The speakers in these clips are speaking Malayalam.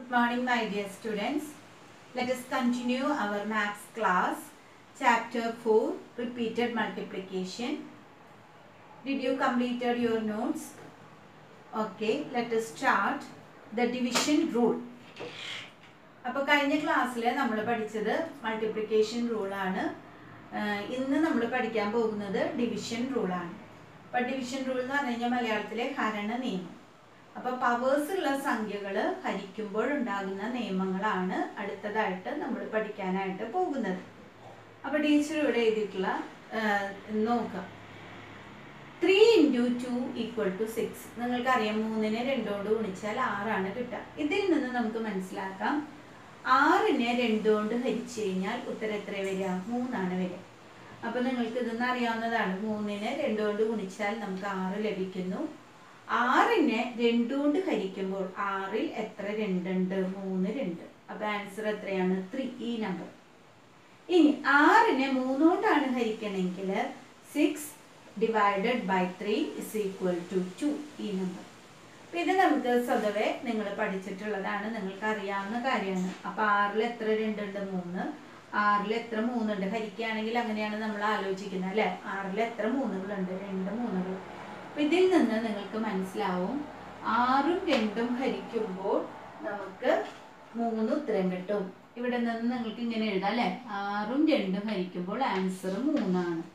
Good morning, my dear students. Let us continue our maths class, chapter 4, repeated multiplication. Did you completed your notes? Okay, let us start the division rule. അപ്പോൾ കഴിഞ്ഞ ക്ലാസ്സിൽ നമ്മൾ പഠിച്ചത് മൾട്ടിപ്ലിക്കേഷൻ റൂളാണ് ഇന്ന് നമ്മൾ പഠിക്കാൻ പോകുന്നത് ഡിവിഷൻ റൂളാണ് അപ്പോൾ ഡിവിഷൻ റൂൾ എന്ന് പറഞ്ഞു കഴിഞ്ഞാൽ മലയാളത്തിലെ ഹരണ നിയമം അപ്പോൾ പവേഴ്സ് ഉള്ള സംഖ്യകൾ ഹരിക്കുമ്പോൾ ഉണ്ടാകുന്ന നിയമങ്ങളാണ് അടുത്തതായിട്ട് നമ്മൾ പഠിക്കാനായിട്ട് പോകുന്നത് അപ്പോൾ ടീച്ചർ ഇവിടെ എഴുതിയിട്ടുള്ള നോക്കാം three into two equal to six നിങ്ങൾക്കറിയാം മൂന്നിനെ രണ്ടോണ്ട് ഗുണിച്ചാൽ ആറാണ് കിട്ടുക ഇതിൽ നിന്ന് നമുക്ക് മനസ്സിലാക്കാം ആറിനെ രണ്ടുകൊണ്ട് ഹരിച്ചു കഴിഞ്ഞാൽ ഉത്തരം എത്ര വരിക മൂന്നാണ് വരിക അപ്പോൾ നിങ്ങൾക്ക് ഇതൊന്നും അറിയാവുന്നതാണ് മൂന്നിനെ രണ്ടുകൊണ്ട് ഗുണിച്ചാൽ നമുക്ക് ആറ് ലഭിക്കുന്നു ആറിനെ രണ്ടുകൊണ്ട് ഹരിക്കുമ്പോൾ ആറിൽ എത്ര രണ്ടുണ്ട് മൂന്ന് രണ്ട് അപ്പോൾ ആൻസർ എത്രയാണ് ത്രീ ഈ നമ്പർ ഇനി ആറിനെ മൂന്നുകൊണ്ടാണ് ഹരിക്കണമെങ്കിൽ six divided by three is equal to two ഈ നമ്പർ അപ്പം ഇത് നമുക്ക് സ്വതവേ നിങ്ങൾ പഠിച്ചിട്ടുള്ളതാണ് നിങ്ങൾക്ക് അറിയാവുന്ന കാര്യമാണ് അപ്പോൾ ആറിൽ എത്ര രണ്ടുണ്ട് മൂന്ന് ആറിൽ എത്ര മൂന്നുണ്ട് ഹരിക്കുകയാണെങ്കിൽ അങ്ങനെയാണ് നമ്മൾ ആലോചിക്കുന്നത് അല്ലേ ആറിൽ എത്ര മൂന്നുകളുണ്ട് രണ്ട് മൂന്നുകൾ അപ്പം ഇതിൽ നിന്ന് നിങ്ങൾക്ക് മനസ്സിലാവും ആറും രണ്ടും ഹരിക്കുമ്പോൾ നമുക്ക് മൂന്ന് ഉത്തരം കിട്ടും ഇവിടെ നിന്ന് നിങ്ങൾക്ക് ഇങ്ങനെ എഴുതാം അല്ലേ ആറും രണ്ടും ഹരിക്കുമ്പോൾ ആൻസർ മൂന്നാണ്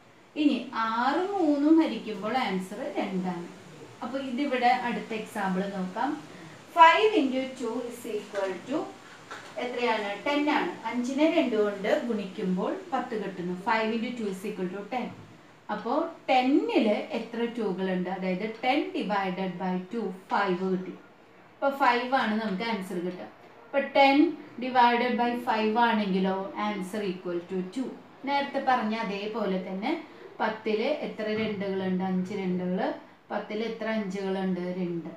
ഇനി ആറും മൂന്നും ഹരിക്കുമ്പോൾ ആൻസർ രണ്ടാണ് അപ്പോൾ ഇതിവിടെ അടുത്ത എക്സാമ്പിൾ നോക്കാം five into two is equal to എത്രയാണ് ടെൻ ആണ് അഞ്ചിനെ രണ്ട് കൊണ്ട് ഗുണിക്കുമ്പോൾ പത്ത് കിട്ടുന്നു five into two is equal to ten അപ്പോൾ ടെന്നില് എത്ര ടൂകളുണ്ട് അതായത് ten divided by two five കിട്ടി അപ്പോൾ ഫൈവ് ആണ് നമുക്ക് ആൻസർ കിട്ടുക അപ്പോൾ ടെൻ ഡിവൈഡഡ് ബൈ ഫൈവ് ആണെങ്കിലോ ആൻസർ ഈക്വൽ ടു ടു നേരത്തെ പറഞ്ഞ അതേപോലെ തന്നെ പത്തില് എത്ര രണ്ടുകളുണ്ട് അഞ്ച് രണ്ടുകൾ പത്തിൽ എത്ര അഞ്ചുകളുണ്ട് രണ്ട്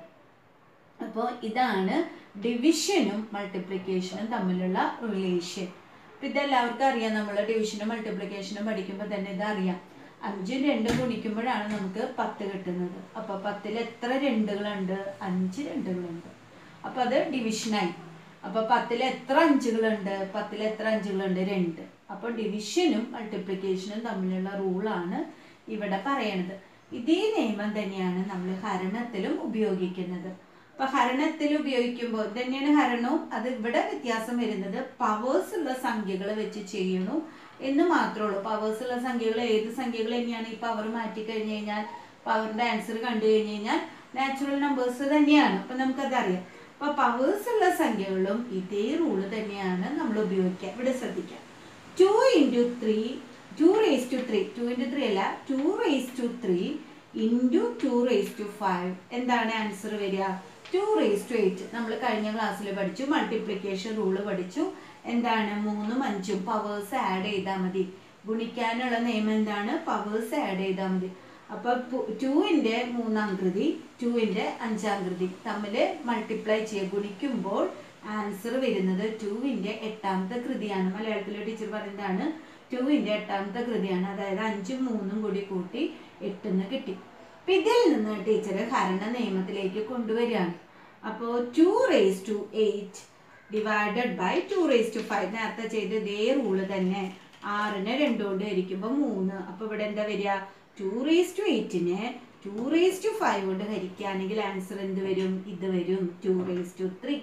അപ്പോൾ ഇതാണ് ഡിവിഷനും മൾട്ടിപ്ലിക്കേഷനും തമ്മിലുള്ള റിലേഷൻ അപ്പം ഇതെല്ലാവർക്കും അറിയാം നമ്മൾ ഡിവിഷനും മൾട്ടിപ്ലിക്കേഷനും പഠിക്കുമ്പോൾ തന്നെ ഇതറിയാം അഞ്ചും രണ്ടും ഗുണിക്കുമ്പോഴാണ് നമുക്ക് പത്ത് കിട്ടുന്നത് അപ്പോൾ പത്തിൽ എത്ര രണ്ടുകളുണ്ട് അഞ്ച് രണ്ടുകളുണ്ട് അപ്പോൾ അത് ഡിവിഷനായി അപ്പോൾ പത്തിൽ എത്ര അഞ്ചുകളുണ്ട് പത്തിൽ എത്ര അഞ്ചുകളുണ്ട് രണ്ട് അപ്പോൾ ഡിവിഷനും മൾട്ടിപ്ലിക്കേഷനും തമ്മിലുള്ള റൂളാണ് ഇവിടെ പറയണത് ഇതേ നിയമം തന്നെയാണ് നമ്മൾ ഹരണത്തിലും ഉപയോഗിക്കുന്നത് അപ്പൊ ഹരണത്തിൽ ഉപയോഗിക്കുമ്പോൾ തന്നെയാണ് ഹരണവും അത് ഇവിടെ വ്യത്യാസം വരുന്നത് പവേഴ്സ് ഉള്ള സംഖ്യകൾ വെച്ച് ചെയ്യണു എന്ന് മാത്രമേ ഉള്ളൂ പവേഴ്സ് ഉള്ള സംഖ്യകൾ ഏത് സംഖ്യകൾ തന്നെയാണ് ഈ പവർ മാറ്റി കഴിഞ്ഞ് കഴിഞ്ഞാൽ പവറിന്റെ ആൻസർ കണ്ടു കഴിഞ്ഞ് കഴിഞ്ഞാൽ നാച്ചുറൽ നമ്പേഴ്സ് തന്നെയാണ് അപ്പൊ നമുക്കത് അറിയാം അപ്പൊ പവേഴ്സ് ഉള്ള സംഖ്യകളും ഇതേ റൂള് തന്നെയാണ് നമ്മൾ ഉപയോഗിക്കുക ഇവിടെ ശ്രദ്ധിക്കാം two into three two raise to three two into three അല്ല two raise to three into two raise to five എന്താണ് ആൻസർ വരിക ടു റേസ് ടു എയ്റ്റ് നമ്മൾ കഴിഞ്ഞ ക്ലാസ്സിൽ പഠിച്ചു മൾട്ടിപ്ലിക്കേഷൻ റൂള് പഠിച്ചു എന്താണ് മൂന്നും അഞ്ചും പവേഴ്സ് ആഡ് ചെയ്താൽ മതി ഗുണിക്കാനുള്ള നിയമം എന്താണ് പവേഴ്സ് ആഡ് ചെയ്താൽ മതി അപ്പോൾ ടുവിൻ്റെ മൂന്നാം കൃതി ടുവിൻ്റെ അഞ്ചാം കൃതി തമ്മിൽ മൾട്ടിപ്ലൈ ചെയ്യുക ഗുണിക്കുമ്പോൾ ആൻസർ വരുന്നത് ടുവിൻ്റെ എട്ടാമത്തെ കൃതിയാണ് മലയാളത്തിലെ ടീച്ചർ പറയുന്നതാണ് ടുവിൻ്റെ എട്ടാമത്തെ കൃതിയാണ് അതായത് അഞ്ചും മൂന്നും കൂടി കൂട്ടി എട്ടെന്ന് കിട്ടി അപ്പം ഇതിൽ നിന്ന് ടീച്ചർ ഹരണ നിയമത്തിലേക്ക് കൊണ്ടുവരികയാണ് അപ്പോൾ two raise to eight divided by two raise to five നേരത്തെ ചെയ്ത ഇതേ റൂള് തന്നെ ആറിനെ രണ്ടുകൊണ്ട് ഹരിക്കുമ്പോൾ മൂന്ന് അപ്പോൾ ഇവിടെ എന്താ വരിക ടു റേസ് ടു എയ്റ്റിനെ ടു റേസ് ടു ഫൈവ് കൊണ്ട് ഹരിക്കുകയാണെങ്കിൽ ആൻസർ എന്ത് വരും ഇത് വരും ടു റേസ് ടു ത്രീ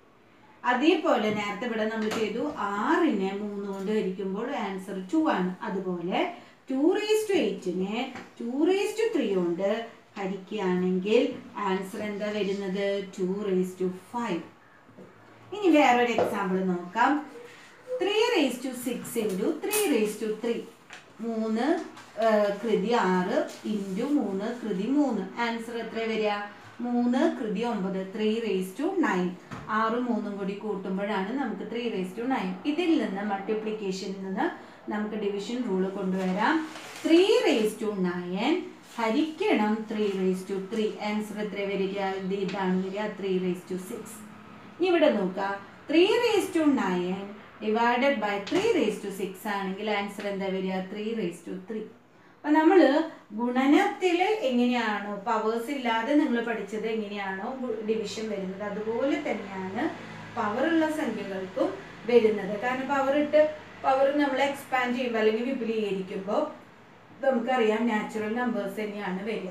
അതേപോലെ നേരത്തെ ഇവിടെ നമ്മൾ ചെയ്തു ആറിനെ മൂന്ന് കൊണ്ട് ഹരിക്കുമ്പോൾ ആൻസർ ടു ആണ് അതുപോലെ ടു റേസ് ടു എയ്റ്റിനെ ടു റേസ് ടു ത്രീ കൊണ്ട് ഹരിക്കുകയാണെങ്കിൽ ആൻസർ എന്താ വരുന്നത് ടു റേസ് ടു ഫൈവ് ഇനി വേറൊരു എക്സാമ്പിൾ നോക്കാം three raise to six into three raise to three മൂന്ന് കൃതി ആറ് ഇൻറ്റു മൂന്ന് കൃതി മൂന്ന് ആൻസർ എത്ര വരിക മൂന്ന് കൃതി ഒമ്പത് ത്രീ റേസ് ടു നയൻ ആറും മൂന്നും കൂടി കൂട്ടുമ്പോഴാണ് നമുക്ക് ത്രീ റേസ് ടു നയൻ ഇതിൽ നിന്ന് മൾട്ടിപ്ലിക്കേഷനിൽ നിന്ന് നമുക്ക് ഡിവിഷൻ റൂൾ കൊണ്ടുവരാം ത്രീ റേസ് ടു നയൻ ഹരിക്കണം three raise to three answer എത്ര വരിക ഇത് ഇതാണ് വരിക ത്രീ റേസ് ടു സിക്സ് ഇവിടെ നോക്കാം three raise to nine divided by three raise to six ആണെങ്കിൽ ആൻസർ എന്താ വരിക ത്രീ റേസ് ടു ത്രീ അപ്പൊ നമ്മൾ ഗുണനത്തിൽ എങ്ങനെയാണോ പവേഴ്സ് ഇല്ലാതെ നിങ്ങൾ പഠിച്ചത് എങ്ങനെയാണോ ഡിവിഷൻ വരുന്നത് അതുപോലെ തന്നെയാണ് പവറുള്ള സംഖ്യകൾക്കും വരുന്നത് കാരണം പവർ ഇട്ട് പവർ നമ്മൾ എക്സ്പാൻഡ് ചെയ്യുമ്പോൾ അല്ലെങ്കിൽ വിപുലീകരിക്കുമ്പോൾ നമുക്കറിയാം നാച്ചുറൽ നമ്പേഴ്സ് തന്നെയാണ് വരിക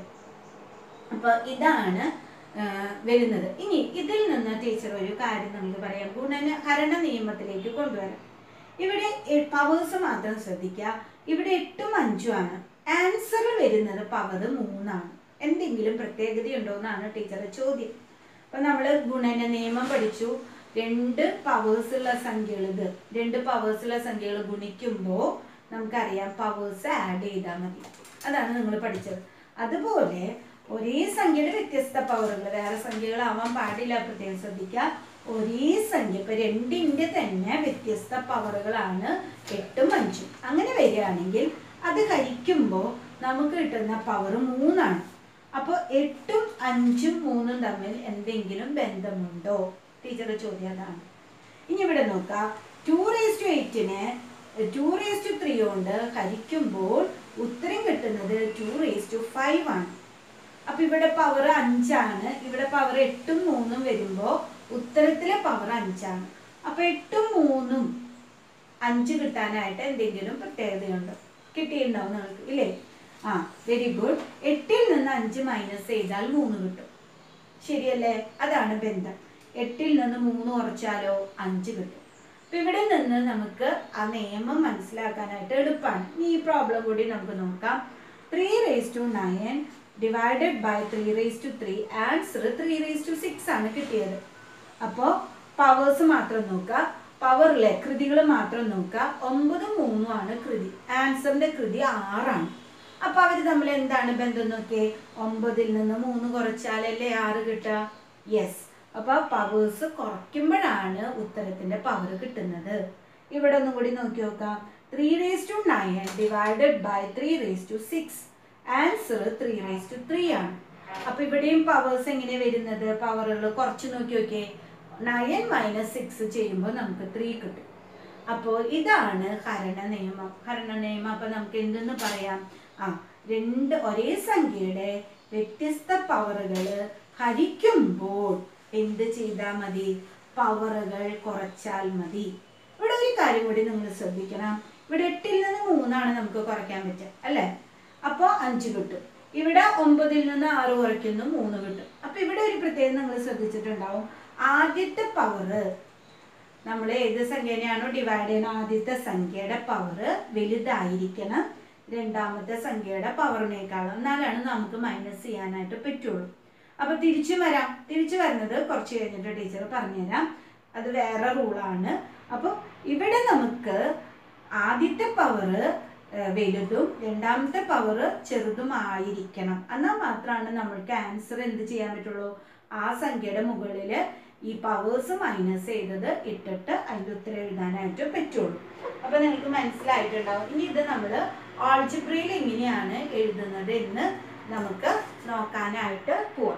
അപ്പോൾ ഇതാണ് ആ, വരുന്നത് ഇനി ഇതിൽ നിന്ന് ടീച്ചർ ഒരു കാര്യം നമുക്ക് പറയാം ഗുണന ഹരണ നിയമത്തിലേക്ക് കൊണ്ടുവരാം ഇവിടെ പവേഴ്സ് മാത്രം ശ്രദ്ധിക്കുക ഇവിടെ എട്ടും അഞ്ചും ആണ് ആൻസർ വരുന്നത് പവർ മൂന്നാണ് എന്തെങ്കിലും പ്രത്യേകതയുണ്ടോ എന്നാണ് ടീച്ചറുടെ ചോദ്യം അപ്പൊ നമ്മൾ ഗുണന നിയമം പഠിച്ചു രണ്ട് പവേഴ്സ് ഉള്ള സംഖ്യകൾ ഇത് രണ്ട് പവേഴ്സ് ഉള്ള സംഖ്യകൾ ഗുണിക്കുമ്പോൾ നമുക്കറിയാം പവേഴ്സ് ആഡ് ചെയ്താൽ മതി അതാണ് നിങ്ങൾ പഠിച്ചത് അതുപോലെ ഒരേ സംഖ്യയുടെ വ്യത്യസ്ത പവറുകൾ വേറെ സംഖ്യകളാവാൻ പാടില്ല പ്രത്യേകം ശ്രദ്ധിക്കുക ഒരേ സംഖ്യ ഇപ്പൊ രണ്ടിന്റെ തന്നെ വ്യത്യസ്ത പവറുകളാണ് എട്ടും അഞ്ചും അങ്ങനെ വരികയാണെങ്കിൽ അത് ഹരിക്കുമ്പോൾ നമുക്ക് കിട്ടുന്ന പവർ മൂന്നാണ് അപ്പോൾ എട്ടും അഞ്ചും മൂന്നും തമ്മിൽ എന്തെങ്കിലും ബന്ധമുണ്ടോ ടീച്ചറുടെ ചോദ്യം അതാണ് ഇനി ഇവിടെ നോക്കാം ടു റേസ് ടു എയ്റ്റിന് ടു റേസ് ടു ത്രീ കൊണ്ട് ഹരിക്കുമ്പോൾ ഉത്തരം കിട്ടുന്നത് ടു റേസ് ടു ഫൈവ് ആണ് അപ്പൊ ഇവിടെ പവർ അഞ്ചാണ് ഇവിടെ പവർ എട്ടും മൂന്നും വരുമ്പോ ഉത്തരത്തിലെ പവർ അഞ്ചാണ് അപ്പൊ എട്ടും മൂന്നും അഞ്ച് കിട്ടാനായിട്ട് എന്തെങ്കിലും പ്രത്യേകതയുണ്ടോ കിട്ടിയിട്ടുണ്ടാവും നിങ്ങൾക്ക് ഇല്ലേ ആ വെരി ഗുഡ് എട്ടിൽ നിന്ന് അഞ്ച് മൈനസ് ചെയ്താൽ മൂന്ന് കിട്ടും ശരിയല്ലേ അതാണ് ബന്ധം എട്ടിൽ നിന്ന് മൂന്ന് കുറച്ചാലോ അഞ്ച് കിട്ടും അപ്പൊ ഇവിടെ നിന്ന് നമുക്ക് ആ നിയമം മനസ്സിലാക്കാനായിട്ട് എളുപ്പമാണ് ഇനി ഈ പ്രോബ്ലം കൂടി നമുക്ക് നോക്കാം three raise to nine divided by three raise to three answer three raise to six ആണ് കിട്ടിയത് അപ്പോൾ പവേഴ്സ് മാത്രം നോക്കുക പവറിലെ കൃതികൾ മാത്രം നോക്കുക ഒമ്പതും മൂന്നും ആണ് കൃതി ആൻസറിന്റെ കൃതി ആറാണ് അപ്പൊ അവർ തമ്മിൽ എന്താണ് ബന്ധം നോക്കിയേ ഒമ്പതിൽ നിന്ന് മൂന്ന് കുറച്ചാലല്ലേ ആറ് കിട്ടുക യെസ് അപ്പൊ പവേഴ്സ് കുറയ്ക്കുമ്പോഴാണ് ഉത്തരത്തിന്റെ പവർ കിട്ടുന്നത് ഇവിടെ ഒന്നും കൂടി നോക്കി നോക്കാം three raise to nine divided by three raise to six answer three raise to three ആണ് അപ്പൊ ഇവിടെയും പവേഴ്സ് എങ്ങനെ വരുന്നത് പവറുകൾ കുറച്ച് നോക്കി നോക്കിയേ നയൻ മൈനസ് സിക്സ് ചെയ്യുമ്പോൾ നമുക്ക് ത്രീ കിട്ടും അപ്പോൾ ഇതാണ് ഹരണ നിയമം ഹരണ നിയമം അപ്പൊ നമുക്ക് എന്തെന്ന് പറയാം ആ രണ്ട് ഒരേ സംഖ്യയുടെ വ്യത്യസ്ത പവറുകൾ ഹരിക്കുമ്പോൾ എന്ത് ചെയ്താൽ മതി പവറുകൾ കുറച്ചാൽ മതി ഇവിടെ ഒരു കാര്യം കൂടി നിങ്ങൾ ശ്രദ്ധിക്കണം ഇവിടെ എട്ടിൽ നിന്ന് മൂന്നാണ് നമുക്ക് കുറയ്ക്കാൻ പറ്റുക അല്ലേ അപ്പോൾ അഞ്ച് കിട്ടും ഇവിടെ ഒമ്പതിൽ നിന്ന് ആറ് കുറയ്ക്കുന്നു മൂന്ന് കിട്ടും അപ്പൊ ഇവിടെ ഒരു പ്രത്യേകം നിങ്ങൾ ശ്രദ്ധിച്ചിട്ടുണ്ടാവും ആദ്യത്തെ പവറ് നമ്മൾ ഏത് സംഖ്യനെയാണോ ഡിവൈഡ് ചെയ്യുന്ന ആദ്യത്തെ സംഖ്യയുടെ പവർ വലുതായിരിക്കണം രണ്ടാമത്തെ സംഖ്യയുടെ പവറിനേക്കാളും എന്നാലാണ് നമുക്ക് മൈനസ് ചെയ്യാനായിട്ട് പറ്റുള്ളൂ അപ്പൊ തിരിച്ചു വരാം തിരിച്ചു വരുന്നത് കുറച്ച് കഴിഞ്ഞിട്ട് ടീച്ചർ പറഞ്ഞുതരാം അത് വേറെ റൂളാണ് അപ്പോൾ ഇവിടെ നമുക്ക് ആദ്യത്തെ പവറ് വലുതും രണ്ടാമത്തെ പവർ ചെറുതും ആയിരിക്കണം എന്നാൽ മാത്രമാണ് നമ്മൾക്ക് ആൻസർ എന്ത് ചെയ്യാൻ പറ്റുള്ളൂ ആ സംഖ്യയുടെ മുകളിൽ ഈ പവേഴ്സ് മൈനസ് ചെയ്തത് ഇട്ടിട്ട് അതിൻ്റെ ഉത്തരം എഴുതാനായിട്ട് പറ്റുള്ളൂ അപ്പൊ നിങ്ങൾക്ക് മനസ്സിലായിട്ടുണ്ടാവും ഇനി ഇത് നമ്മൾ ആൾജിബ്രയിൽ എങ്ങനെയാണ് എഴുതുന്നത് എന്ന് നമുക്ക് നോക്കാനായിട്ട് പോവാം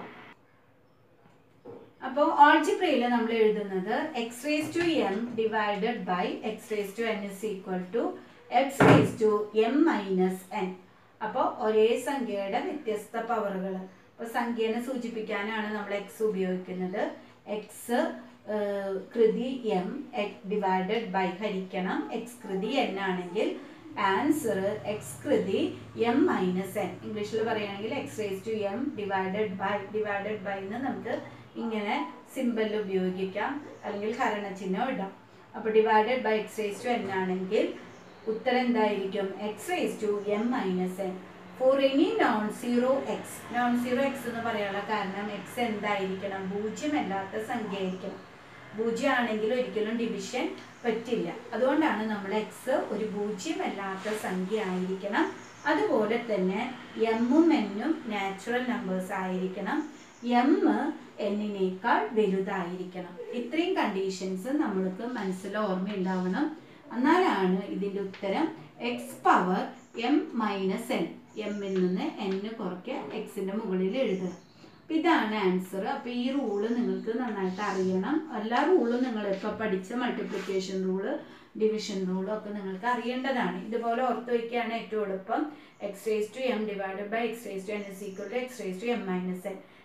അപ്പോൾ ഓൾജിബ്രയിൽ നമ്മൾ എഴുതുന്നത് x raise to m divided by x raise to n is equal to x raise to m minus n അപ്പോൾ ഒരേ സംഖ്യയുടെ വ്യത്യസ്ത പവറുകൾ അപ്പോൾ സംഖ്യനെ സൂചിപ്പിക്കാനാണ് നമ്മൾ എക്സ് ഉപയോഗിക്കുന്നത് എക്സ് കൃതി എം ഡിവൈഡഡ് ബൈ ഹരിക്കണം എക്സ് കൃതി എൻ ആണെങ്കിൽ ആൻസർ എക്സ് കൃതി എം മൈനസ് എൻ ഇംഗ്ലീഷിൽ പറയുകയാണെങ്കിൽ x raise to m divided by divided by എന്ന് നമുക്ക് ഇങ്ങനെ സിമ്പൽ ഉപയോഗിക്കാം അല്ലെങ്കിൽ ഹരണചിഹ്നം ഇടാം അപ്പോൾ divided by x raise to n ആണെങ്കിൽ ഉത്തരം എന്തായിരിക്കും x raise to m minus n for any non zero x non zero x എന്ന് പറയാനുള്ള കാരണം എക്സ് എന്തായിരിക്കണം പൂജ്യമല്ലാത്ത സംഖ്യ ആയിരിക്കണം പൂജ്യം ആണെങ്കിൽ ഒരിക്കലും ഡിവിഷൻ പറ്റില്ല അതുകൊണ്ടാണ് നമ്മൾ എക്സ് ഒരു പൂജ്യമല്ലാത്ത സംഖ്യ ആയിരിക്കണം അതുപോലെ തന്നെ എമ്മും എന്നും നാച്ചുറൽ നമ്പേഴ്സ് ആയിരിക്കണം എം എന്നിനേക്കാൾ വലുതായിരിക്കണം ഇത്രയും കണ്ടീഷൻസ് നമ്മൾക്ക് മനസ്സിൽ ഓർമ്മയുണ്ടാവണം എന്നാലാണ് ഇതിൻ്റെ ഉത്തരം x power m minus n എമ്മിൽ നിന്ന് എന്ന് കുറയ്ക്കുക എക്സിൻ്റെ മുകളിൽ എഴുതുക അപ്പം ഇതാണ് ആൻസർ അപ്പോൾ ഈ റൂള് നിങ്ങൾക്ക് നന്നായിട്ട് അറിയണം എല്ലാ റൂളും നിങ്ങൾ ഇപ്പോൾ പഠിച്ച മൾട്ടിപ്ലിക്കേഷൻ റൂള് ഡിവിഷൻ റൂളും ഒക്കെ നിങ്ങൾക്ക് അറിയേണ്ടതാണ് ഇതുപോലെ ഓർത്ത് വയ്ക്കുകയാണ് ഏറ്റവും എളുപ്പം x raise to m divided by x raise to n is equal to x raise to m minus n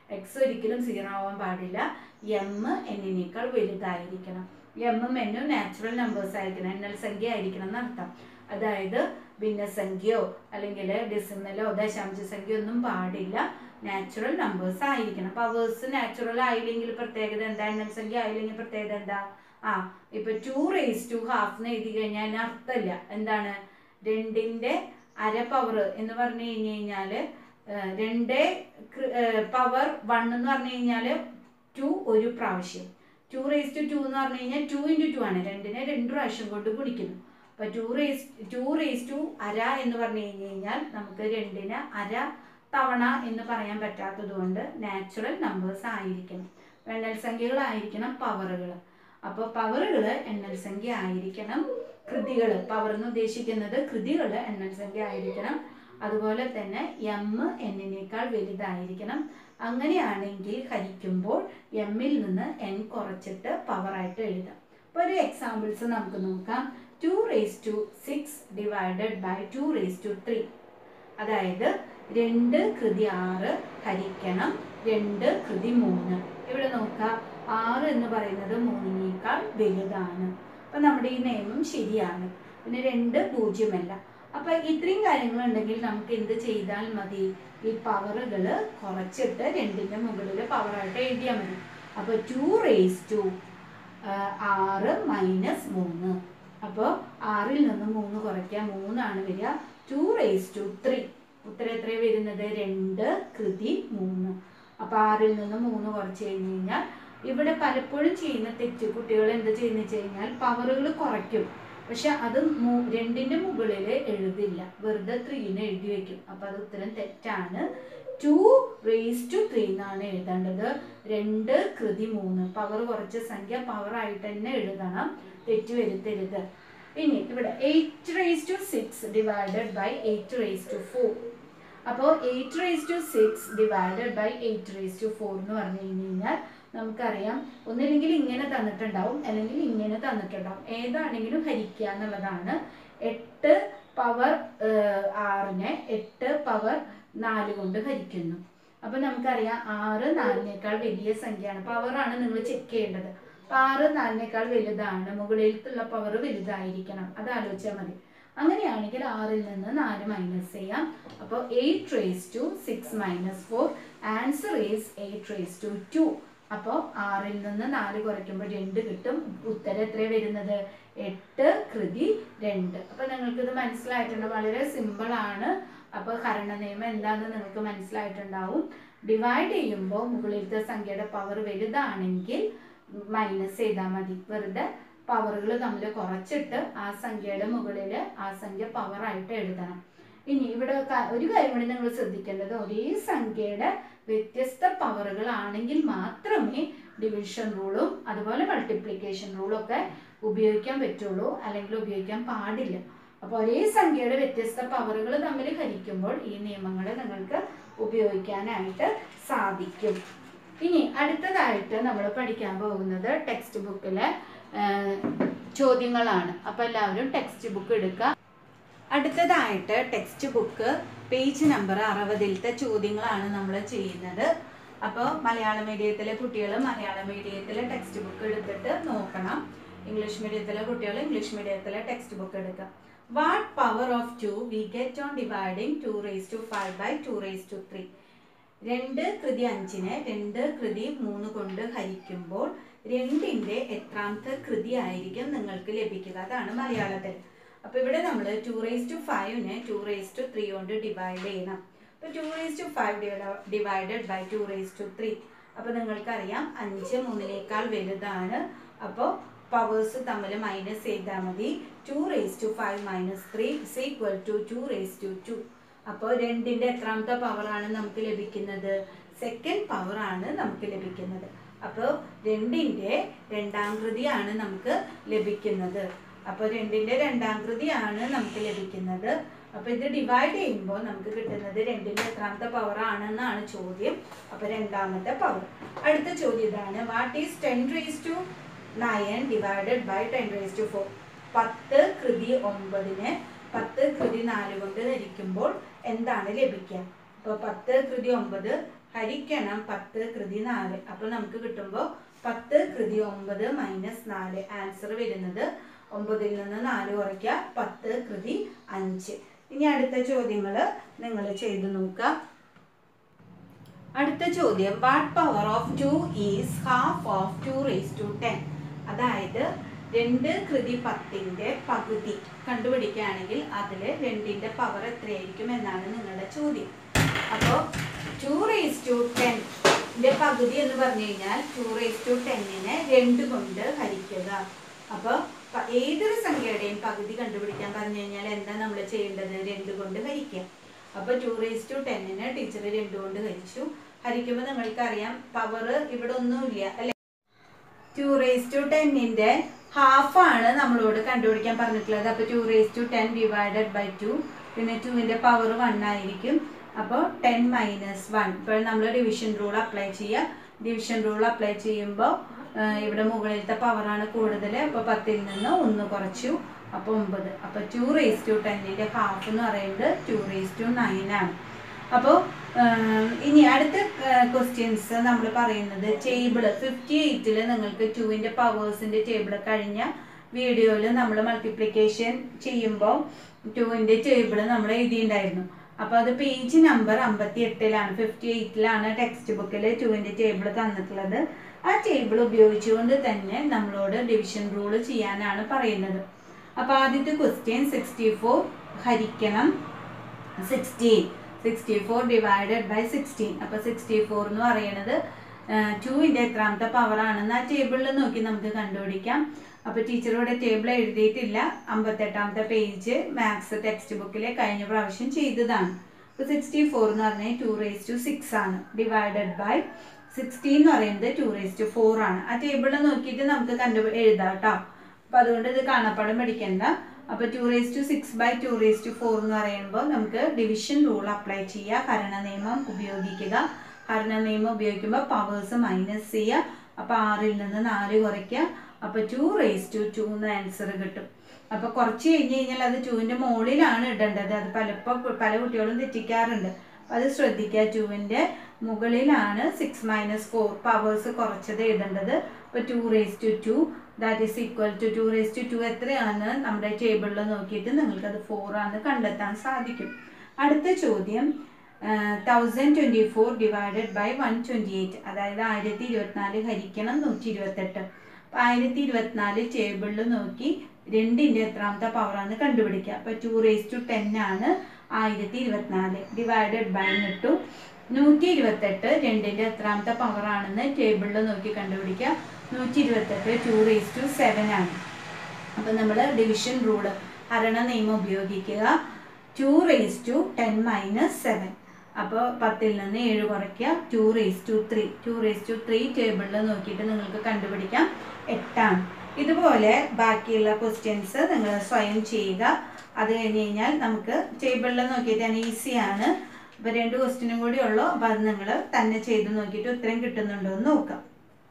x ഒരിക്കലും സീറോ ആവാൻ പാടില്ല എം എന്നിനേക്കാൾ വലുതായിരിക്കണം എമ്മും എന്നും നാച്ചുറൽ നമ്പേഴ്സ് ആയിരിക്കണം എണ്ണൽ സംഖ്യ ആയിരിക്കണം എന്നർത്ഥം അതായത് ഭിന്നസംഖ്യയോ അല്ലെങ്കിൽ ഡെസിമലോ ദശാംശ സംഖ്യ ഒന്നും പാടില്ല നാച്ചുറൽ നമ്പേഴ്സ് ആയിരിക്കണം പവേഴ്സ് നാച്ചുറൽ ആയില്ലെങ്കിൽ പ്രത്യേകത എന്താ എണ്ണൽ സംഖ്യ ആയില്ലെങ്കിൽ പ്രത്യേകത എന്താ ആ ഇപ്പൊ ടു റേസ് ടു ഹാഫ് എന്ന് എഴുതി കഴിഞ്ഞാൽ അതിന് അർത്ഥമില്ല എന്താണ് രണ്ടിന്റെ അര പവർ എന്ന് പറഞ്ഞു കഴിഞ്ഞു കഴിഞ്ഞാല് ഏഹ്, രണ്ട് പവർ വൺ എന്ന് പറഞ്ഞു കഴിഞ്ഞാല് ടു ഒരു പ്രാവശ്യം ടു റേസ് ടു ടു എന്ന് പറഞ്ഞു കഴിഞ്ഞാൽ ടു ഇൻറ്റു ടു ആണ് രണ്ടിനെ രണ്ട് പ്രാവശ്യം കൊണ്ട് ഗുണിക്കുന്നു അപ്പൊ two raise to raise to അര എന്ന് പറഞ്ഞു കഴിഞ്ഞു കഴിഞ്ഞാൽ നമുക്ക് രണ്ടിന് അര തവണ എന്ന് പറയാൻ പറ്റാത്തത് കൊണ്ട് നാച്ചുറൽ നമ്പേഴ്സ് ആയിരിക്കണം എണ്ണൽ സംഖ്യകളായിരിക്കണം പവറുകൾ അപ്പോൾ പവറുകൾ എണ്ണൽ സംഖ്യ ആയിരിക്കണം കൃതികൾ പവർ എന്ന് ഉദ്ദേശിക്കുന്നത് കൃതികൾ എണ്ണൽ സംഖ്യ ആയിരിക്കണം അതുപോലെ തന്നെ എം എന്നിനേക്കാൾ വലുതായിരിക്കണം അങ്ങനെയാണെങ്കിൽ ഹരിക്കുമ്പോൾ എമ്മിൽ നിന്ന് എൻ കുറച്ചിട്ട് പവറായിട്ട് എഴുതാം അപ്പോൾ ഒരു എക്സാമ്പിൾസ് നമുക്ക് നോക്കാം two raise to six divided by two raise to three അതായത് രണ്ട് കൃതി ആറ് ഹരിക്കണം രണ്ട് കൃതി മൂന്ന് ഇവിടെ നോക്കാം ആറ് എന്ന് പറയുന്നത് മൂന്നിനേക്കാൾ വലുതാണ് അപ്പം നമ്മുടെ ഈ നിയമം ശരിയാണ് പിന്നെ രണ്ട് പൂജ്യമല്ല അപ്പം ഇത്രയും കാര്യങ്ങൾ ഉണ്ടെങ്കിൽ നമുക്ക് എന്ത് ചെയ്താൽ മതി ഈ പവറുകൾ കുറച്ചിട്ട് രണ്ടിൻ്റെ മുകളിൽ പവറായിട്ട് എഴുതിയാൽ മതി അപ്പോൾ ടു റേസ് ടു ആറ് മൈനസ് മൂന്ന് അപ്പോൾ ആറിൽ നിന്ന് മൂന്ന് കുറയ്ക്കുക മൂന്നാണ് വരിക ടു റേസ് ടു ത്രീ ഉത്തരം എത്ര വരുന്നത് രണ്ട് കൃതി മൂന്ന് അപ്പോൾ ആറിൽ നിന്ന് മൂന്ന് കുറച്ച് കഴിഞ്ഞ് കഴിഞ്ഞാൽ ഇവിടെ പലപ്പോഴും ചെയ്യുന്ന തെറ്റ് കുട്ടികൾ എന്ത് ചെയ്യുന്ന വെച്ച് കഴിഞ്ഞാൽ പവറുകൾ കുറയ്ക്കും പക്ഷെ അത് മൂ- രണ്ടിന്റെ മുകളിൽ എഴുതില്ല വെറുതെ ത്രീന്ന് എഴുതി വെക്കും അപ്പൊ അത് ഉത്തരം തെറ്റാണ് ടു റേസ് ടു ത്രീ എന്നാണ് എഴുതേണ്ടത് രണ്ട് കൃതി മൂന്ന് പവർ കുറച്ച സംഖ്യ പവർ ആയിട്ട് തന്നെ എഴുതണം തെറ്റ് വരുത്തരുത് ഇനി ഇവിടെ eight raise to six divided by eight raise to four അപ്പോൾ eight raise to six divided by eight raise to four എന്ന് പറഞ്ഞു കഴിഞ്ഞ് കഴിഞ്ഞാൽ നമുക്കറിയാം ഒന്നില്ലെങ്കിൽ ഇങ്ങനെ തന്നിട്ടുണ്ടാവും അല്ലെങ്കിൽ ഇങ്ങനെ തന്നിട്ടുണ്ടാവും ഏതാണെങ്കിലും ഹരിക്കുക എന്നുള്ളതാണ് എട്ട് പവർ ആറിനെ എട്ട് പവർ നാല് കൊണ്ട് ഹരിക്കുന്നു അപ്പൊ നമുക്കറിയാം ആറ് നാലിനേക്കാൾ വലിയ സംഖ്യയാണ് പവറാണ് നിങ്ങൾ ചെക്ക് ചെയ്യേണ്ടത് അപ്പൊ ആറ് നാലിനേക്കാൾ വലുതാണ് മുകളിലത്തുള്ള പവർ വലുതായിരിക്കണം അത് ആലോചിച്ചാൽ മതി അങ്ങനെയാണെങ്കിൽ ആറിൽ നിന്ന് നാല് മൈനസ് ചെയ്യാം അപ്പോൾ eight raise to six minus four answer is eight raise to two അപ്പോൾ ആറിൽ നിന്ന് നാല് കുറയ്ക്കുമ്പോൾ രണ്ട് കിട്ടും ഉത്തരം എത്ര വരുന്നത് എട്ട് കൃതി രണ്ട് അപ്പോൾ നിങ്ങൾക്കിത് മനസ്സിലായിട്ടുണ്ട് വളരെ സിമ്പിൾ ആണ് അപ്പോൾ ഹരണ നിയമം എന്താണെന്ന് നിങ്ങൾക്ക് മനസ്സിലായിട്ടുണ്ടാവും ഡിവൈഡ് ചെയ്യുമ്പോൾ മുകളിലത്തെ സംഖ്യയുടെ പവർ വലുതാണെങ്കിൽ മൈനസ് ചെയ്താൽ മതി വെറുതെ പവറുകൾ തമ്മിൽ കുറച്ചിട്ട് ആ സംഖ്യയുടെ മുകളിൽ ആ സംഖ്യ പവറായിട്ട് എഴുതണം ഇനി ഇവിടെ ക- ഒരു കാര്യം കൂടി നിങ്ങൾ ശ്രദ്ധിക്കേണ്ടത് ഒരേ സംഖ്യയുടെ വ്യത്യസ്ത പവറുകൾ ആണെങ്കിൽ മാത്രമേ ഡിവിഷൻ റൂളും അതുപോലെ മൾട്ടിപ്ലിക്കേഷൻ റൂളും ഒക്കെ ഉപയോഗിക്കാൻ പറ്റുള്ളൂ അല്ലെങ്കിൽ ഉപയോഗിക്കാൻ പാടില്ല അപ്പോൾ ഒരേ സംഖ്യയുടെ വ്യത്യസ്ത പവറുകൾ തമ്മിൽ ഹരിക്കുമ്പോൾ ഈ നിയമങ്ങൾ നിങ്ങൾക്ക് ഉപയോഗിക്കാനായിട്ട് സാധിക്കും ഇനി അടുത്തതായിട്ട് നമ്മൾ പഠിക്കാൻ പോകുന്നത് ടെക്സ്റ്റ് ബുക്കിലെ ചോദ്യങ്ങളാണ് അപ്പോൾ എല്ലാവരും ടെക്സ്റ്റ് ബുക്ക് എടുക്കുക അടുത്തതായിട്ട് ടെക്സ്റ്റ് ബുക്ക് പേജ് നമ്പർ അറുപതിലത്തെ ചോദ്യങ്ങളാണ് നമ്മൾ ചെയ്യുന്നത് അപ്പോൾ മലയാള മീഡിയത്തിലെ കുട്ടികൾ മലയാള മീഡിയത്തിലെ ടെക്സ്റ്റ് ബുക്ക് എടുത്തിട്ട് നോക്കണം ഇംഗ്ലീഷ് മീഡിയത്തിലെ കുട്ടികൾ ഇംഗ്ലീഷ് മീഡിയത്തിലെ ടെക്സ്റ്റ് ബുക്ക് എടുക്കുക what power of two we get on dividing two raise to five by two raise to three രണ്ട് കൃതി അഞ്ചിനെ രണ്ട് കൃതി മൂന്ന് കൊണ്ട് ഹരിക്കുമ്പോൾ രണ്ടിന്റെ എത്രാമത്തെ കൃതി ആയിരിക്കും നിങ്ങൾക്ക് ലഭിക്കുക അതാണ് മലയാളത്തിൽ അപ്പൊ ഇവിടെ നമ്മൾ ടു റേസ് ടു ഫൈവിനെ ടു റേസ് ടു ത്രീ കൊണ്ട് ഡിവൈഡ് ചെയ്യണം അപ്പൊ two raise to five divided by two raise to three അപ്പൊ നിങ്ങൾക്കറിയാം അഞ്ച് മൂന്നിനേക്കാൾ വലുതാണ് അപ്പോൾ പവേഴ്സ് തമ്മിൽ മൈനസ് ചെയ്താൽ മതി two raise to five minus three is equal to two raise to two അപ്പോൾ രണ്ടിൻ്റെ എത്രാമത്തെ പവറാണ് നമുക്ക് ലഭിക്കുന്നത് സെക്കൻഡ് പവറാണ് നമുക്ക് ലഭിക്കുന്നത് അപ്പോൾ രണ്ടിൻ്റെ രണ്ടാം കൃതിയാണ് നമുക്ക് ലഭിക്കുന്നത് അപ്പോൾ രണ്ടിൻ്റെ രണ്ടാം കൃതിയാണ് നമുക്ക് ലഭിക്കുന്നത് അപ്പോൾ ഇത് ഡിവൈഡ് ചെയ്യുമ്പോൾ നമുക്ക് കിട്ടുന്നത് രണ്ടിൻ്റെ എത്രാമത്തെ പവർ ആണെന്നാണ് ചോദ്യം അപ്പോൾ രണ്ടാമത്തെ പവർ അടുത്ത ചോദ്യം ഇതാണ് what is ten raise to nine divided by ten raise to four പത്ത് കൃതി ഒമ്പതിന് പത്ത് കൃതി നാല് കൊണ്ട് ഹരിക്കുമ്പോൾ എന്താണ് ലഭിക്കുക അപ്പോൾ പത്ത് കൃതി ഒമ്പത് ഹരിക്കണം പത്ത് കൃതി നാല് അപ്പോൾ നമുക്ക് കിട്ടുമ്പോൾ പത്ത് കൃതി ഒമ്പത് മൈനസ് നാല് ആൻസർ വരുന്നത് ഒമ്പതിൽ നിന്ന് നാല് കുറയ്ക്കുക പത്ത് കൃതി അഞ്ച് ഇനി അടുത്ത ചോദ്യങ്ങൾ നിങ്ങൾ ചെയ്തു നോക്കുക അടുത്ത ചോദ്യം what power of two is half of two raise to ten അതായത് രണ്ട് കൃതി പത്തിൻ്റെ പകുതി കണ്ടുപിടിക്കുകയാണെങ്കിൽ അതിൽ രണ്ടിൻ്റെ പവർ എത്രയായിരിക്കും എന്നാണ് നിങ്ങളുടെ ചോദ്യം അപ്പോൾ ടു റേസ് ടു ടെൻ്റെ പകുതി എന്ന് പറഞ്ഞു കഴിഞ്ഞാൽ ടു റേസ് ടു ടെന്നിനെ രണ്ട് കൊണ്ട് ഹരിക്കുക അപ്പോൾ ഏതൊരു സംഖ്യയുടെയും പകുതി കണ്ടുപിടിക്കാൻ പറഞ്ഞു കഴിഞ്ഞാൽ എന്താ നമ്മൾ ചെയ്യേണ്ടത് രണ്ട് കൊണ്ട് ഹരിക്കുക അപ്പോൾ ടു റേസ് ടു ടെന്നിന് ടീച്ചർ രണ്ട് കൊണ്ട് ഹരിച്ചു ഹരിക്കുമ്പോൾ നിങ്ങൾക്കറിയാം പവർ ഇവിടെ ഒന്നുമില്ല അല്ലെ ടു റേസ് ടു ടെന്നിൻ്റെ ഹാഫാണ് നമ്മളോട് കണ്ടുപിടിക്കാൻ പറഞ്ഞിട്ടുള്ളത് അപ്പോൾ two raise to ten divided by two പിന്നെ ടുവിൻ്റെ പവർ വൺ ആയിരിക്കും അപ്പോൾ ടെൻ മൈനസ് വൺ ഇപ്പോൾ നമ്മൾ ഡിവിഷൻ റൂൾ അപ്ലൈ ചെയ്യുക ഡിവിഷൻ റൂൾ അപ്ലൈ ചെയ്യുമ്പോൾ ഇവിടെ മുകളിലത്തെ പവറാണ് കൂടുതൽ അപ്പോൾ പത്തിൽ നിന്ന് ഒന്ന് കുറച്ചു അപ്പോൾ ഒമ്പത് അപ്പോൾ ടു റേസ് ടു ടെന്നിൻ്റെ ഹാഫ് എന്ന് പറയുന്നത് ടു റേസ് ടു നയൻ ആണ് അപ്പോൾ ഇനി അടുത്ത ക്വസ്റ്റ്യൻസ് നമ്മൾ പറയുന്നത് ടേബിൾ ഫിഫ്റ്റി എയ്റ്റിൽ നിങ്ങൾക്ക് ടുവിൻ്റെ പവേഴ്സിൻ്റെ ടേബിൾ കഴിഞ്ഞ വീഡിയോയിൽ നമ്മൾ മൾട്ടിപ്ലിക്കേഷൻ ചെയ്യുമ്പോൾ ടുവിൻ്റെ ടേബിൾ നമ്മൾ എഴുതിയിട്ടുണ്ടായിരുന്നു അപ്പോൾ അത് പേജ് നമ്പർ അമ്പത്തി എട്ടിലാണ് ഫിഫ്റ്റി എയ്റ്റിലാണ് ടെക്സ്റ്റ് ബുക്കിൽ ടുവിൻ്റെ ടേബിൾ തന്നിട്ടുള്ളത് ആ ടേബിൾ ഉപയോഗിച്ചുകൊണ്ട് തന്നെ നമ്മളോട് ഡിവിഷൻ റൂൾ ചെയ്യാനാണ് പറയുന്നത് അപ്പോൾ ആദ്യത്തെ ക്വസ്റ്റ്യൻ സിക്സ്റ്റി ഫോർ ഹരിക്കണം sixteen sixty four divided by sixteen അപ്പോൾ സിക്സ്റ്റി ഫോർ എന്ന് പറയുന്നത് ടുവിൻ്റെ എത്രാമത്തെ പവർ ആണെന്ന് ആ ടേബിളിൽ നോക്കി നമുക്ക് കണ്ടുപിടിക്കാം അപ്പോൾ ടീച്ചർ ഇവിടെ ടേബിൾ എഴുതിയിട്ടില്ല അമ്പത്തെട്ടാമത്തെ പേജ് മാത്സ് ടെക്സ്റ്റ് ബുക്കിൽ കഴിഞ്ഞ പ്രാവശ്യം ചെയ്തതാണ് അപ്പോൾ സിക്സ്റ്റി ഫോർ എന്ന് പറഞ്ഞാൽ ടു റേസ് ടു സിക്സ് ആണ് ഡിവൈഡഡ് ബൈ സിക്സ്റ്റീൻ എന്ന് പറയുന്നത് ടു റേസ് ടു ഫോർ ആണ് ആ ടേബിളിൽ നോക്കിയിട്ട് നമുക്ക് കണ്ടു എഴുതാം കേട്ടോ അപ്പോൾ അതുകൊണ്ട് ഇത് കാണാപ്പാടം പഠിക്കണ്ട അപ്പോൾ two raise to six by two raise to four എന്ന് പറയുമ്പോൾ നമുക്ക് ഡിവിഷൻ റൂൾ അപ്ലൈ ചെയ്യുക ഹരണ നിയമം ഉപയോഗിക്കുക ഹരണ നിയമം ഉപയോഗിക്കുമ്പോൾ പവേഴ്സ് മൈനസ് ചെയ്യുക അപ്പോൾ ആറിൽ നിന്ന് നാല് കുറയ്ക്കുക അപ്പോൾ ടു റേസ് ടു ടു എന്ന് ആൻസർ കിട്ടും അപ്പോൾ കുറച്ച് കഴിഞ്ഞ് കഴിഞ്ഞാൽ അത് ടുവിൻ്റെ മുകളിലാണ് ഇടേണ്ടത് അത് പലപ്പോൾ പല കുട്ടികളും തെറ്റിക്കാറുണ്ട് അപ്പോൾ അത് ശ്രദ്ധിക്കുക ടുവിൻ്റെ മുകളിലാണ് സിക്സ് മൈനസ് ഫോർ പവേഴ്സ് കുറച്ചത് എഴുതേണ്ടത് അപ്പോൾ two raise to two that is equal to two raise to two എത്രയാണെന്ന് നമ്മുടെ ടേബിളിൽ നോക്കിയിട്ട് നിങ്ങൾക്കത് ഫോർ ആണ് കണ്ടെത്താൻ സാധിക്കും അടുത്ത ചോദ്യം thousand twenty four divided by one twenty eight അതായത് ആയിരത്തി ഇരുപത്തിനാല് ഹരിക്കണം നൂറ്റി ഇരുപത്തെട്ട് അപ്പോൾ ആയിരത്തി ഇരുപത്തിനാല് ടേബിളിൽ നോക്കി രണ്ടിൻ്റെ എത്രാമത്തെ പവറാണ് കണ്ടുപിടിക്കുക അപ്പോൾ ടു റേസ് ടു ടെൻ ആണ് ആയിരത്തി ഇരുപത്തിനാല് ഡിവൈഡഡ് ബൈ എന്നിട്ടു നൂറ്റി ഇരുപത്തെട്ട് രണ്ടിൻ്റെ എത്രാമത്തെ പവറാണെന്ന് ടേബിളിൽ നോക്കി കണ്ടുപിടിക്കുക നൂറ്റി ഇരുപത്തെട്ട് ടു റേസ് ടു സെവൻ ആണ് അപ്പോൾ നമ്മൾ ഡിവിഷൻ റൂള് ഹരണ നിയമം ഉപയോഗിക്കുക two raise to ten minus seven അപ്പോൾ പത്തിൽ നിന്ന് ഏഴ് കുറയ്ക്കുക two raise to three two raise to three ടേബിളിൽ നോക്കിയിട്ട് നിങ്ങൾക്ക് കണ്ടുപിടിക്കാം എട്ടാണ് ഇതുപോലെ ബാക്കിയുള്ള ക്വസ്റ്റ്യൻസ് നിങ്ങൾ സ്വയം ചെയ്യുക അത് കഴിഞ്ഞ് കഴിഞ്ഞാൽ നമുക്ക് ടേബിളിൽ നോക്കിയിട്ട് തന്നെ ഈസിയാണ് അപ്പോൾ രണ്ട് ക്വസ്റ്റ്യനും കൂടി ഉള്ളൂ അപ്പോൾ അത് നിങ്ങൾ തന്നെ ചെയ്ത് നോക്കിയിട്ട് ഉത്തരം കിട്ടുന്നുണ്ടോ എന്ന് നോക്കാം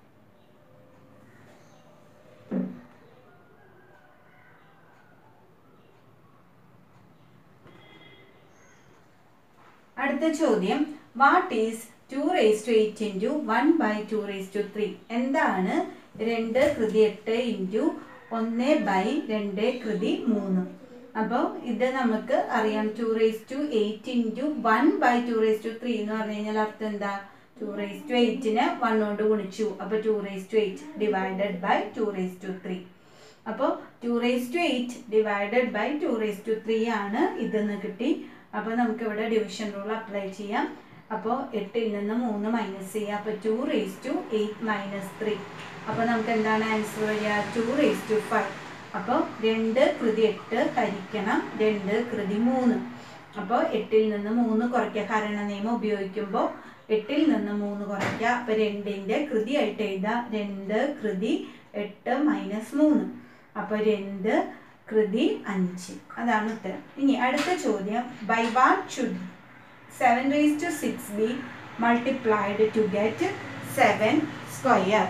അടുത്ത ചോദ്യം what is two raise to eight into one by two raise to three എന്താണ് രണ്ട് കൃതി എട്ട് ഇൻറ്റു ഒന്ന് ബൈ രണ്ട് കൃതി മൂന്ന് അപ്പോൾ ഇത് നമുക്ക് അറിയാം two raise to eight into one by two raise to three എന്ന് പറഞ്ഞു കഴിഞ്ഞാൽ അർത്ഥം എന്താ ടു റേസ് ടു എയ്റ്റിനെ വൺ കൊണ്ട് ഗുണിച്ചു അപ്പോൾ two raise to eight divided by two raise to three അപ്പോൾ two raise to eight divided by two raise to three ആണ് ഇതെന്ന് കിട്ടി അപ്പോൾ നമുക്ക് ഇവിടെ ഡിവിഷൻ റൂൾ അപ്ലൈ ചെയ്യാം അപ്പോൾ എട്ടിൽ നിന്ന് മൂന്ന് മൈനസ് ചെയ്യാം അപ്പോൾ two raise to eight minus three അപ്പോൾ നമുക്ക് എന്താണ് ആൻസർ വരിക ടു റേസ് ടു ഫൈവ് അപ്പോൾ രണ്ട് കൃതി എട്ട് ഹരിക്കണം രണ്ട് കൃതി മൂന്ന് അപ്പോൾ എട്ടിൽ നിന്ന് മൂന്ന് കുറയ്ക്കുക ഹരണ നിയമം ഉപയോഗിക്കുമ്പോൾ എട്ടിൽ നിന്ന് മൂന്ന് കുറയ്ക്കുക അപ്പോൾ രണ്ടിൻ്റെ കൃതിയായിട്ട് എഴുതാം രണ്ട് കൃതി എട്ട് മൈനസ് മൂന്ന് അപ്പോൾ രണ്ട് കൃതി അഞ്ച് അതാണ് ഉത്തരം ഇനി അടുത്ത ചോദ്യം by what should seven raise to six be multiplied to get seven square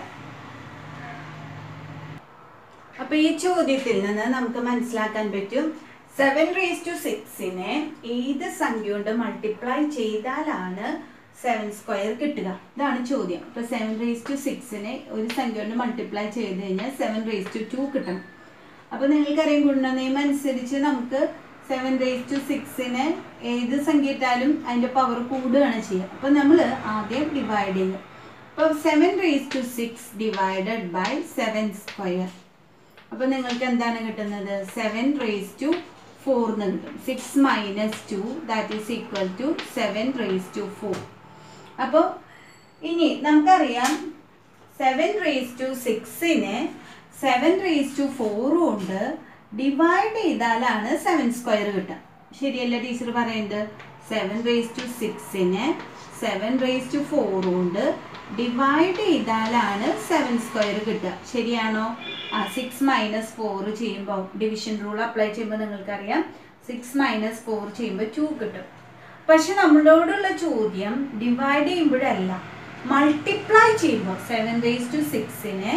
അപ്പൊ ഈ ചോദ്യത്തിൽ നിന്ന് നമുക്ക് മനസ്സിലാക്കാൻ പറ്റും സെവൻ റേസ് ടു സിക്സിനെ ഏത് സംഖ്യ കൊണ്ട് മൾട്ടിപ്ലൈ ചെയ്താലാണ് സെവൻ സ്ക്വയർ കിട്ടുക ഇതാണ് ചോദ്യം അപ്പോൾ സെവൻ റേസ് ടു സിക്സിനെ ഒരു സംഖ്യ കൊണ്ട് മൾട്ടിപ്ലൈ ചെയ്ത് കഴിഞ്ഞാൽ സെവൻ റേസ് ടു ടു കിട്ടണം അപ്പോൾ നിങ്ങൾക്കറിയാം ഗുണനിയമം അനുസരിച്ച് നമുക്ക് സെവൻ റേസ് ടു സിക്സിന് ഏത് സംഖ്യ ഇട്ടാലും അതിൻ്റെ പവർ കൂടുകയാണ് ചെയ്യുക അപ്പോൾ നമ്മൾ ആദ്യം ഡിവൈഡ് ചെയ്യുക അപ്പോൾ seven raise to six divided by seven square അപ്പോൾ നിങ്ങൾക്ക് എന്താണ് കിട്ടുന്നത് സെവൻ റേസ് ടു ഫോർ എന്ന് കിട്ടും six minus two that is equal to seven raise to four അപ്പോൾ ഇനി നമുക്കറിയാം സെവൻ റേസ് ടു സിക്സിന് സെവൻ റേസ് ടു ഫോറും ഉണ്ട് ഡിവൈഡ് ചെയ്താലാണ് സെവൻ സ്ക്വയർ കിട്ടുക ശരിയല്ല ടീച്ചർ പറയുന്നത് സെവൻ റേസ് ടു സിക്സിന് സെവൻ റേസ് ടു ഫോറും ഉണ്ട് ഡിവൈഡ് ചെയ്താലാണ് സെവൻ സ്ക്വയർ കിട്ടുക ശരിയാണോ ആ സിക്സ് മൈനസ് ഫോർ ചെയ്യുമ്പോൾ ഡിവിഷൻ റൂൾ അപ്ലൈ ചെയ്യുമ്പോൾ നിങ്ങൾക്കറിയാം സിക്സ് മൈനസ് ഫോർ ചെയ്യുമ്പോൾ ടു കിട്ടും പക്ഷെ നമ്മളോടുള്ള ചോദ്യം ഡിവൈഡ് ചെയ്യുമ്പോഴല്ല മൾട്ടിപ്ലൈ ചെയ്യുമ്പോൾ സെവൻ റേസ് ടു സിക്സിനെ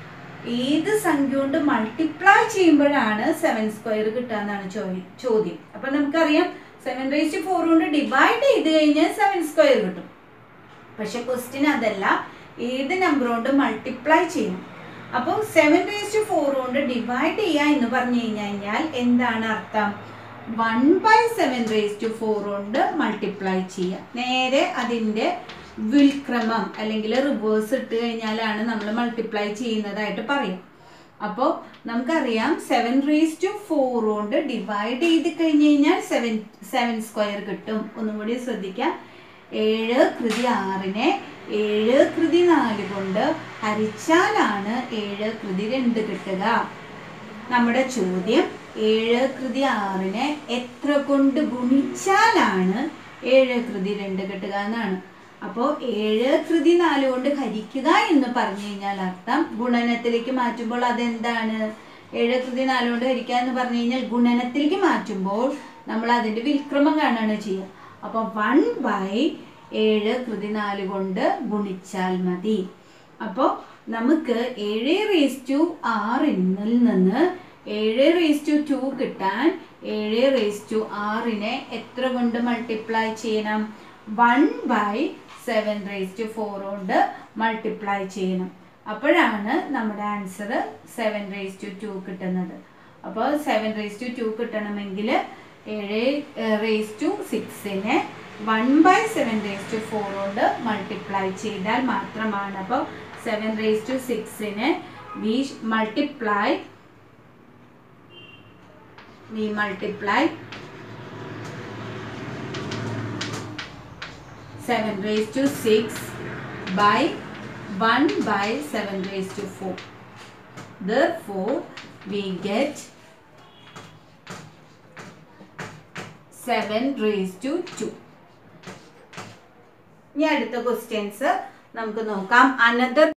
ഏത് സംഖ്യ കൊണ്ട് മൾട്ടിപ്ലൈ ചെയ്യുമ്പോഴാണ് സെവൻ സ്ക്വയർ കിട്ടുക എന്നാണ് ചോദ്യം ചോദ്യം അപ്പം നമുക്കറിയാം സെവൻ റേസ് ടു ഫോർ കൊണ്ട് ഡിവൈഡ് ചെയ്ത് കഴിഞ്ഞാൽ സെവൻ സ്ക്വയർ കിട്ടും പക്ഷെ ക്വസ്റ്റ്യൻ അതല്ല ഏത് നമ്പർ കൊണ്ട് മൾട്ടിപ്ലൈ ചെയ്യണം അപ്പോൾ സെവൻ റേസ് ടു ഫോർ കൊണ്ട് ഡിവൈഡ് ചെയ്യുക എന്ന് പറഞ്ഞു കഴിഞ്ഞാൽ എന്താണ് അർത്ഥം one by seven raise to four കൊണ്ട് മൾട്ടിപ്ലൈ ചെയ്യുക നേരെ അതിൻ്റെ വിൽക്രമം അല്ലെങ്കിൽ റിവേഴ്സ് ഇട്ട് കഴിഞ്ഞാലാണ് നമ്മൾ മൾട്ടിപ്ലൈ ചെയ്യുന്നതായിട്ട് പറയും അപ്പോൾ നമുക്കറിയാം സെവൻ റേസ് ടു ഫോർ കൊണ്ട് ഡിവൈഡ് ചെയ്ത് കഴിഞ്ഞ് കഴിഞ്ഞാൽ സെവൻ സെവൻ സ്ക്വയർ കിട്ടും ഒന്നും കൂടി ശ്രദ്ധിക്കാം ഏഴ് കൃതി ആറിനെ ഏഴ് കൃതി നാല് കൊണ്ട് ഹരിച്ചാലാണ് ഏഴ് കൃതി രണ്ട് കിട്ടുക നമ്മുടെ ചോദ്യം ഏഴ് കൃതി ആറിനെ എത്ര കൊണ്ട് ഗുണിച്ചാലാണ് ഏഴ് കൃതി രണ്ട് കിട്ടുക എന്നാണ് അപ്പോൾ ഏഴ് കൃതി നാല് കൊണ്ട് ഹരിക്കുക എന്ന് പറഞ്ഞു കഴിഞ്ഞാൽ അർത്ഥം ഗുണനത്തിലേക്ക് മാറ്റുമ്പോൾ അതെന്താണ് ഏഴ് കൃതി നാല് കൊണ്ട് ഹരിക്കുക എന്ന് പറഞ്ഞു കഴിഞ്ഞാൽ ഗുണനത്തിലേക്ക് മാറ്റുമ്പോൾ നമ്മൾ അതിൻ്റെ വിൽക്രമം കാണുകയാണ് ചെയ്യുക അപ്പോൾ വൺ ബൈ ഏഴ് കൃതി നാല് കൊണ്ട് ഗുണിച്ചാൽ മതി അപ്പോൾ നമുക്ക് ഏഴ് റേസ് ടു ആറിൽ നിന്ന് ഏഴ് റേസ് ടു ടു കിട്ടാൻ ഏഴ് റേസ് ടു ആറിനെ എത്ര കൊണ്ട് മൾട്ടിപ്ലൈ ചെയ്യണം one by seven raise to four കൊണ്ട് മൾട്ടിപ്ലൈ ചെയ്യണം അപ്പോഴാണ് നമ്മുടെ answer seven raise to two കിട്ടുന്നത് അപ്പോൾ സെവൻ റേസ് ടു ടു കിട്ടണമെങ്കിൽ ഏഴ് റേസ് ടു സിക്സിനെ one by seven raise to four കൊണ്ട് മൾട്ടിപ്ലൈ ചെയ്താൽ മാത്രമാണ് അപ്പോൾ സെവൻ റേസ് ടു സിക്സിനെ we multiply we multiply 7 raised to 6 by 1 by 7 raised to 4. Therefore, we get 7 raised to 2. ഇനി അടുത്ത ക്വസ്റ്റ്യൻസ് നമുക്ക് നോക്കാം അനദർ